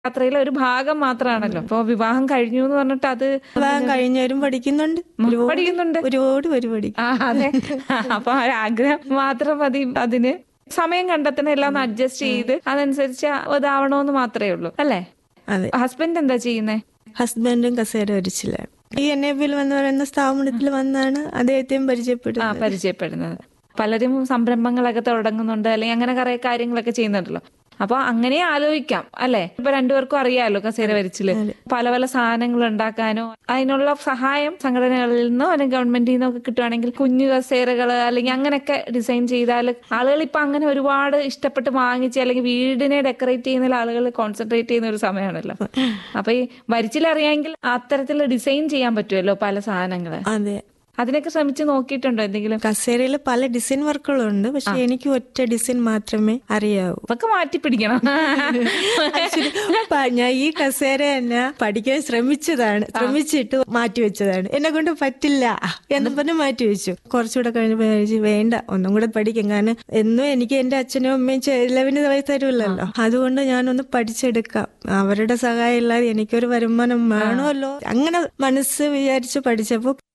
യാത്രയിലെ ഒരു ഭാഗം മാത്രമാണല്ലോ അപ്പൊ വിവാഹം കഴിഞ്ഞു എന്ന് പറഞ്ഞിട്ട് അത് വിവാഹം കഴിഞ്ഞവരും പഠിക്കുന്നുണ്ട് ഒരുപാട് പഠിക്കുന്നുണ്ട് ഒരുപാട് പേര് പഠിക്കും ആ അതെ അപ്പൊ ആ ഒരു ആഗ്രഹം മാത്രം മതി അതിന് സമയം കണ്ടെത്തണം എല്ലാം ഒന്ന് അഡ്ജസ്റ്റ് ചെയ്ത് അതനുസരിച്ച് ഇതാവണോന്ന് മാത്രമേ ഉള്ളൂ അല്ലേ അതെ ഹസ്ബൻഡ് എന്താ ചെയ്യുന്നേ ഹസ്ബൻഡും കസേര വരച്ചില്ലാണ് ഈ എൻ എ ബിയിൽ എന്ന് പറയുന്ന സ്ഥാപനത്തിൽ വന്നാണ് അദ്ദേഹത്തെയും ആ പരിചയപ്പെടുന്നത് പരിചയപ്പെടുന്നത് പലരും സംരംഭങ്ങളൊക്കെ തുടങ്ങുന്നുണ്ട് അല്ലെങ്കിൽ അങ്ങനെ കുറെ കാര്യങ്ങളൊക്കെ ചെയ്യുന്നുണ്ടല്ലോ അപ്പൊ അങ്ങനെ ആലോചിക്കാം അല്ലെ ഇപ്പൊ രണ്ടുപേർക്കും അറിയാലോ കസേര വരിച്ചില് പല പല സാധനങ്ങൾ ഉണ്ടാക്കാനോ അതിനുള്ള സഹായം സംഘടനകളിൽ നിന്നോ അല്ലെങ്കിൽ ഗവൺമെന്റിൽ നിന്നോ ഒക്കെ കിട്ടുവാണെങ്കിൽ കുഞ്ഞു കസേരകള് അല്ലെങ്കിൽ അങ്ങനെയൊക്കെ ഡിസൈൻ ചെയ്താൽ ആളുകൾ ഇപ്പൊ അങ്ങനെ ഒരുപാട് ഇഷ്ടപ്പെട്ട് വാങ്ങിച്ച് അല്ലെങ്കിൽ വീടിനെ ഡെക്കറേറ്റ് ചെയ്യുന്ന ആളുകൾ കോൺസെൻട്രേറ്റ് ചെയ്യുന്ന ഒരു സമയമാണല്ലോ അപ്പൊ ഈ വരിച്ചിലറിയാമെങ്കിൽ അത്തരത്തിൽ ഡിസൈൻ ചെയ്യാൻ പറ്റുമല്ലോ പല സാധനങ്ങള് അതെ അതിനൊക്കെ ശ്രമിച്ച് നോക്കിയിട്ടുണ്ടോ എന്തെങ്കിലും കസേരയിൽ പല ഡിസൈൻ വർക്കുകളുണ്ട് പക്ഷെ എനിക്ക് ഒറ്റ ഡിസൈൻ മാത്രമേ അറിയാവൂ അതൊക്കെ മാറ്റി പിടിക്കണം Actually, പ- ഞാൻ ഈ കസേര തന്നെ പഠിക്കാൻ ശ്രമിച്ചതാണ് ശ്രമിച്ചിട്ട് മാറ്റി വെച്ചതാണ് എന്നെ കൊണ്ട് പറ്റില്ല എന്ന് പറഞ്ഞ് മാറ്റി വെച്ചു കുറച്ചുകൂടെ കഴിഞ്ഞപ്പോ ഞാൻ വിചാരിച്ചു, വേണ്ട ഒന്നും കൂടെ പഠിക്കാം കാരണം എന്നും എനിക്ക് എന്റെ അച്ഛനും അമ്മയും ചെലവിന് വയസ്സ് തരുമല്ലോ അതുകൊണ്ട് ഞാനൊന്ന് പഠിച്ചെടുക്കാം അവരുടെ സഹായം ഇല്ലാതെ എനിക്കൊരു വരുമാനം വേണമല്ലോ അങ്ങനെ മനസ്സ് വിചാരിച്ച് പഠിച്ചപ്പോ